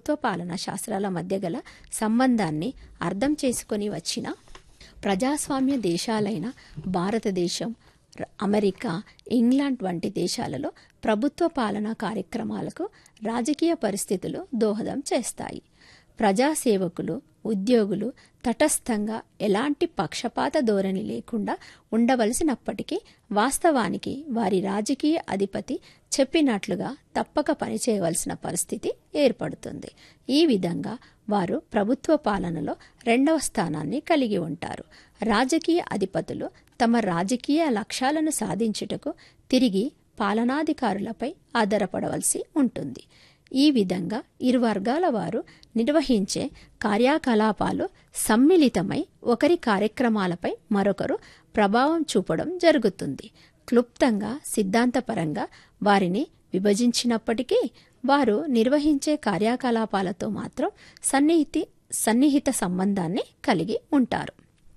ప్రభుత్వ పాలనా శాస్త్రాల మధ్య గల సంబంధాన్ని అర్థం చేసుకొని వచ్చిన ప్రజాస్వామ్య దేశాలైన భారతదేశం ర- అమెరికా ఇంగ్లాండ్ వంటి దేశాలలో ప్రభుత్వ పాలనా కార్యక్రమాలకు రాజకీయ పరిస్థితులు దోహదం చేస్తాయి ప్రజాసేవకులు ఉద్యోగులు తటస్థంగా ఎలాంటి పక్షపాత ధోరణి లేకుండా ఉండవలసినప్పటికీ వాస్తవానికి వారి రాజకీయ అధిపతి చెప్పినట్లుగా తప్పక పనిచేయవలసిన పరిస్థితి ఏర్పడుతుంది ఈ విధంగా వారు ప్రభుత్వ పాలనలో రెండవ స్థానాన్ని కలిగి ఉంటారు రాజకీయ అధిపతులు తమ రాజకీయ లక్ష్యాలను సాధించుటకు తిరిగి పాలనాధికారులపై ఆధారపడవలసి ఉంటుంది ఈ విధంగా ఇరు వర్గాల వారు నిర్వహించే కార్యకలాపాలు సమ్మిళితమై ఒకరి కార్యక్రమాలపై మరొకరు ప్రభావం చూపడం జరుగుతుంది క్లుప్తంగా సిద్ధాంతపరంగా వారిని విభజించినప్పటికీ వారు నిర్వహించే కార్యకలాపాలతో మాత్రం సన్నిహితి సన్నిహిత సంబంధాన్ని కలిగి ఉంటారు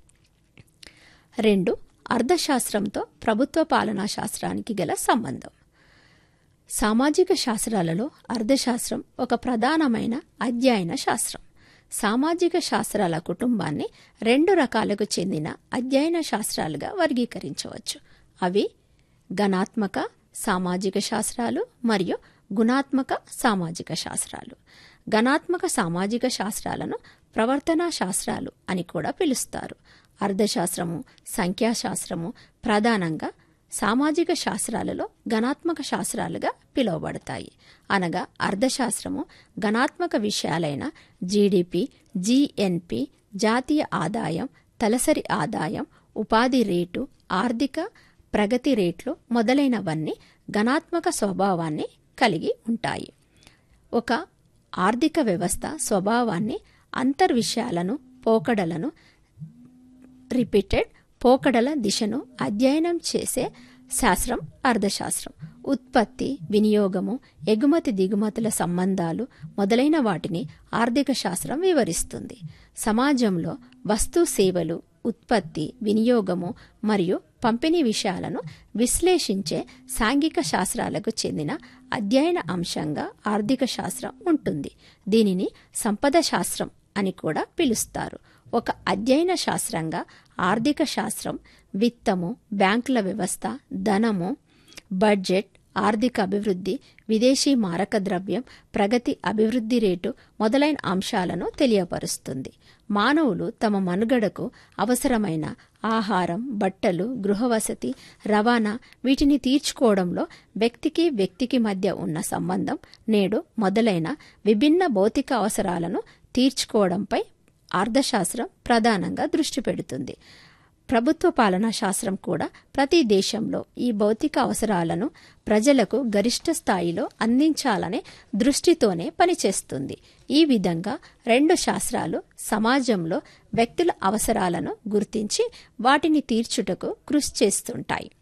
రెండు అర్థశాస్త్రంతో ప్రభుత్వ పాలనా శాస్త్రానికి గల సంబంధం సామాజిక శాస్త్రాలలో అర్థశాస్త్రం ఒక ప్రధానమైన అధ్యయన శాస్త్రం సామాజిక శాస్త్రాల కుటుంబాన్ని రెండు రకాలకు చెందిన అధ్యయన శాస్త్రాలుగా వర్గీకరించవచ్చు అవి గణాత్మక సామాజిక శాస్త్రాలు మరియు గుణాత్మక సామాజిక శాస్త్రాలు గణాత్మక సామాజిక శాస్త్రాలను ప్రవర్తనా శాస్త్రాలు అని కూడా పిలుస్తారు అర్థశాస్త్రము సంఖ్యాశాస్త్రము ప్రధానంగా సామాజిక శాస్త్రాలలో గణాత్మక శాస్త్రాలుగా పిలువబడతాయి అనగా అర్థశాస్త్రము గణాత్మక విషయాలైన జీడిపి జిఎన్పి జాతీయ ఆదాయం తలసరి ఆదాయం ఉపాధి రేటు ఆర్థిక ప్రగతి రేట్లు మొదలైనవన్నీ గణాత్మక స్వభావాన్ని కలిగి ఉంటాయి ఒక ఆర్థిక వ్యవస్థ స్వభావాన్ని అంతర్విషయాలను పోకడలను రిపీటెడ్ పోకడల దిశను అధ్యయనం చేసే శాస్త్రం అర్థశాస్త్రం ఉత్పత్తి వినియోగము ఎగుమతి దిగుమతుల సంబంధాలు మొదలైన వాటిని ఆర్థిక శాస్త్రం వివరిస్తుంది సమాజంలో వస్తు సేవలు ఉత్పత్తి వినియోగము మరియు పంపిణీ విషయాలను విశ్లేషించే సాంఘిక శాస్త్రాలకు చెందిన అధ్యయన అంశంగా ఆర్థిక శాస్త్రం ఉంటుంది దీనిని సంపద శాస్త్రం అని కూడా పిలుస్తారు ఒక అధ్యయన శాస్త్రంగా ఆర్థిక శాస్త్రం విత్తము బ్యాంకుల వ్యవస్థ ధనము బడ్జెట్ ఆర్థిక అభివృద్ధి విదేశీ మారక ద్రవ్యం ప్రగతి అభివృద్ధి రేటు మొదలైన అంశాలను తెలియపరుస్తుంది మానవులు తమ మనుగడకు అవసరమైన ఆహారం బట్టలు గృహవసతి రవాణా వీటిని తీర్చుకోవడంలో వ్యక్తికి వ్యక్తికి మధ్య ఉన్న సంబంధం నేడు మొదలైన విభిన్న భౌతిక అవసరాలను తీర్చుకోవడంపై అర్థశాస్త్రం ప్రధానంగా దృష్టి పెడుతుంది ప్రభుత్వ పాలనా శాస్త్రం కూడా ప్రతి దేశంలో ఈ భౌతిక అవసరాలను ప్రజలకు గరిష్ట స్థాయిలో అందించాలనే దృష్టితోనే పనిచేస్తుంది ఈ విధంగా రెండు శాస్త్రాలు సమాజంలో వ్యక్తుల అవసరాలను గుర్తించి వాటిని తీర్చుటకు కృషి చేస్తుంటాయి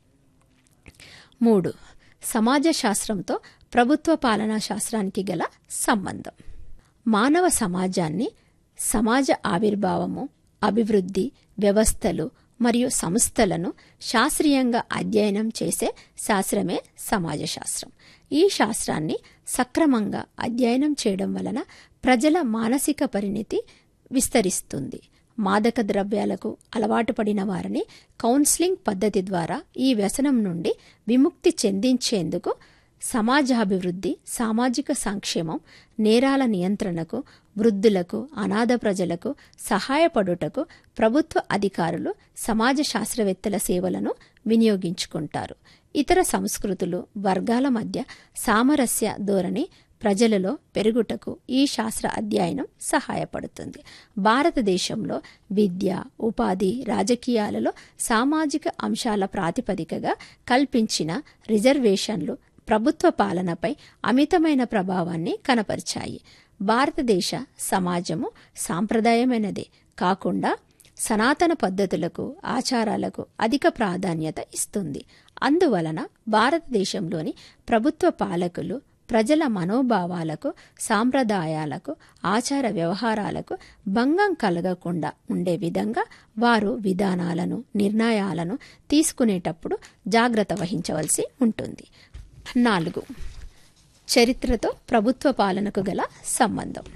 మూడు సమాజ శాస్త్రంతో ప్రభుత్వ పాలనా శాస్త్రానికి గల సంబంధం మానవ సమాజాన్ని సమాజ ఆవిర్భావము అభివృద్ధి వ్యవస్థలు మరియు సంస్థలను శాస్త్రీయంగా అధ్యయనం చేసే శాస్త్రమే సమాజ శాస్త్రం ఈ శాస్త్రాన్ని సక్రమంగా అధ్యయనం చేయడం వలన ప్రజల మానసిక పరిణితి విస్తరిస్తుంది మాదక ద్రవ్యాలకు అలవాటు పడిన వారిని కౌన్సిలింగ్ పద్ధతి ద్వారా ఈ వ్యసనం నుండి విముక్తి చెందించేందుకు సమాజాభివృద్ధి సామాజిక సంక్షేమం నేరాల నియంత్రణకు వృద్ధులకు అనాథ ప్రజలకు సహాయపడుటకు ప్రభుత్వ అధికారులు సమాజ శాస్త్రవేత్తల సేవలను వినియోగించుకుంటారు ఇతర సంస్కృతులు వర్గాల మధ్య సామరస్య ధోరణి ప్రజలలో పెరుగుటకు ఈ శాస్త్ర అధ్యయనం సహాయపడుతుంది భారతదేశంలో విద్య ఉపాధి రాజకీయాలలో సామాజిక అంశాల ప్రాతిపదికగా కల్పించిన రిజర్వేషన్లు ప్రభుత్వ పాలనపై అమితమైన ప్రభావాన్ని కనపరిచాయి భారతదేశ సమాజము సాంప్రదాయమైనదే కాకుండా సనాతన పద్ధతులకు ఆచారాలకు అధిక ప్రాధాన్యత ఇస్తుంది అందువలన భారతదేశంలోని ప్రభుత్వ పాలకులు ప్రజల మనోభావాలకు సాంప్రదాయాలకు ఆచార వ్యవహారాలకు భంగం కలగకుండా ఉండే విధంగా వారు విధానాలను నిర్ణయాలను తీసుకునేటప్పుడు జాగ్రత్త వహించవలసి ఉంటుంది నాలుగు చరిత్రతో ప్రభుత్వ పాలనకు గల సంబంధం